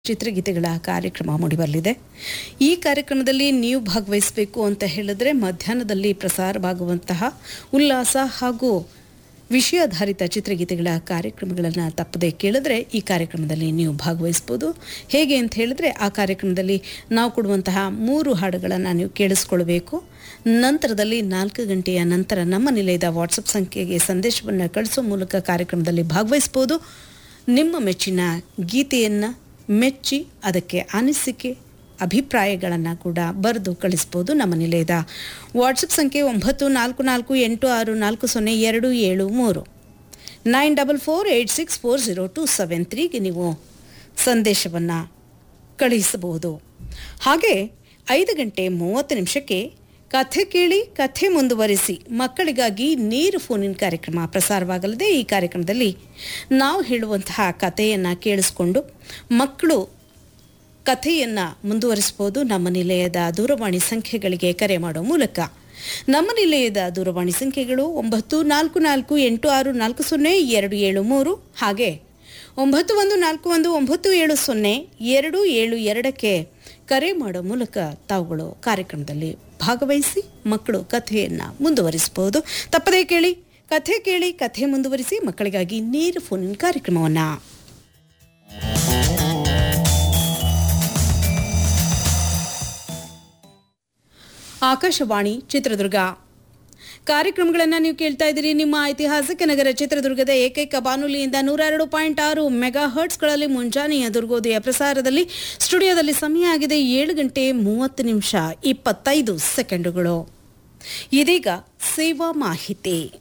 ಚಿತ್ರಗೀತೆಗಳ ಕಾರ್ಯಕ್ರಮ ಮೂಡಿಬರಲಿದೆ ಈ ಕಾರ್ಯಕ್ರಮದಲ್ಲಿ ನೀವು ಭಾಗವಹಿಸಬೇಕು ಅಂತ ಹೇಳಿದ್ರೆ ಮಧ್ಯಾಹ್ನದಲ್ಲಿ ಪ್ರಸಾರವಾಗುವಂತಹ ಉಲ್ಲಾಸ ಹಾಗೂ ವಿಷಯಾಧಾರಿತ ಚಿತ್ರಗೀತೆಗಳ ಕಾರ್ಯಕ್ರಮಗಳನ್ನು ತಪ್ಪದೆ ಕೇಳಿದ್ರೆ ಈ ಕಾರ್ಯಕ್ರಮದಲ್ಲಿ ನೀವು ಭಾಗವಹಿಸ್ಬೋದು ಹೇಗೆ ಅಂತ ಹೇಳಿದ್ರೆ ಆ ಕಾರ್ಯಕ್ರಮದಲ್ಲಿ ನಾವು ಕೊಡುವಂತಹ ಮೂರು ಹಾಡುಗಳನ್ನು ನೀವು ಕೇಳಿಸ್ಕೊಳ್ಬೇಕು ನಂತರದಲ್ಲಿ ನಾಲ್ಕು ಗಂಟೆಯ ನಂತರ ನಮ್ಮ ನಿಲಯದ ವಾಟ್ಸಪ್ ಸಂಖ್ಯೆಗೆ ಸಂದೇಶವನ್ನು ಕಳಿಸೋ ಮೂಲಕ ಕಾರ್ಯಕ್ರಮದಲ್ಲಿ ಭಾಗವಹಿಸ್ಬೋದು ನಿಮ್ಮ ಮೆಚ್ಚಿನ ಗೀತೆಯನ್ನು ಮೆಚ್ಚಿ ಅದಕ್ಕೆ ಅನಿಸಿಕೆ ಅಭಿಪ್ರಾಯಗಳನ್ನು ಕೂಡ ಬರೆದು ಕಳಿಸ್ಬೋದು ನಮ್ಮ ನಿಲಯದ ವಾಟ್ಸಪ್ ಸಂಖ್ಯೆ ಒಂಬತ್ತು ನಾಲ್ಕು ನಾಲ್ಕು ಎಂಟು ಆರು ನಾಲ್ಕು ಸೊನ್ನೆ ಎರಡು ಏಳು ಮೂರು nine double four eight six four zero two seven ತ್ರೀಗೆ ನೀವು ಸಂದೇಶವನ್ನು ಕಳುಹಿಸಬಹುದು ಹಾಗೆ ಐದು ಗಂಟೆ ಮೂವತ್ತು ನಿಮಿಷಕ್ಕೆ ಕಥೆ ಕೇಳಿ ಕಥೆ ಮುಂದುವರಿಸಿ ಮಕ್ಕಳಿಗಾಗಿ ನೀರು ಫೋನಿನ ಕಾರ್ಯಕ್ರಮ ಪ್ರಸಾರವಾಗಲಿದೆ ಈ ಕಾರ್ಯಕ್ರಮದಲ್ಲಿ ನಾವು ಹೇಳುವಂತಹ ಕಥೆಯನ್ನು ಕೇಳಿಸ್ಕೊಂಡು ಮಕ್ಕಳು ಕಥೆಯನ್ನು ಮುಂದುವರಿಸಬಹುದು ನಮ್ಮ ನಿಲಯದ ದೂರವಾಣಿ ಸಂಖ್ಯೆಗಳಿಗೆ ಕರೆ ಮಾಡೋ ಮೂಲಕ ನಮ್ಮ ನಿಲಯದ ದೂರವಾಣಿ ಸಂಖ್ಯೆಗಳು ಒಂಬತ್ತು ನಾಲ್ಕು ನಾಲ್ಕು ಎಂಟು ಆರು ನಾಲ್ಕು ಸೊನ್ನೆ ಎರಡು ಏಳು ಮೂರು ಹಾಗೆ ಒಂಬತ್ತು ಒಂದು ನಾಲ್ಕು ಒಂದು ಒಂಬತ್ತು ಏಳು ಸೊನ್ನೆ ಎರಡು ಏಳು ಎರಡಕ್ಕೆ ಕರೆ ಮಾಡೋ ಮೂಲಕ ತಾವುಗಳು ಕಾರ್ಯಕ್ರಮದಲ್ಲಿ ಭಾಗವಹಿಸಿ ಮಕ್ಕಳು ಕಥೆಯನ್ನು ಮುಂದುವರಿಸಬಹುದು ತಪ್ಪದೇ ಕೇಳಿ ಕಥೆ ಕೇಳಿ ಕಥೆ ಮುಂದುವರಿಸಿ ಮಕ್ಕಳಿಗಾಗಿ ನೀರು ಫೋನಿನ ಕಾರ್ಯಕ್ರಮವನ್ನು ಆಕಾಶವಾಣಿ ಚಿತ್ರದುರ್ಗ ಕಾರ್ಯಕ್ರಮಗಳನ್ನು ನೀವು ಕೇಳ್ತಾ ಇದ್ದೀರಿ ನಿಮ್ಮ ಐತಿಹಾಸಿಕ ನಗರ ಚಿತ್ರದುರ್ಗದ ಏಕೈಕ ಬಾನುಲಿಯಿಂದ ನೂರ ಎರಡು ಪಾಯಿಂಟ್ ಆರು ಮೆಗಾ ಹರ್ಟ್ಸ್ಗಳಲ್ಲಿ ಮುಂಜಾನೆಯ ದುರ್ಗೋದಯ ಪ್ರಸಾರದಲ್ಲಿ ಸ್ಟುಡಿಯೋದಲ್ಲಿ ಸಮಯ ಆಗಿದೆ ಏಳು ಗಂಟೆ ಮೂವತ್ತು ನಿಮಿಷ ಇಪ್ಪತ್ತೈದು ಸೆಕೆಂಡುಗಳು ಇದೀಗ ಸೇವಾ ಮಾಹಿತಿ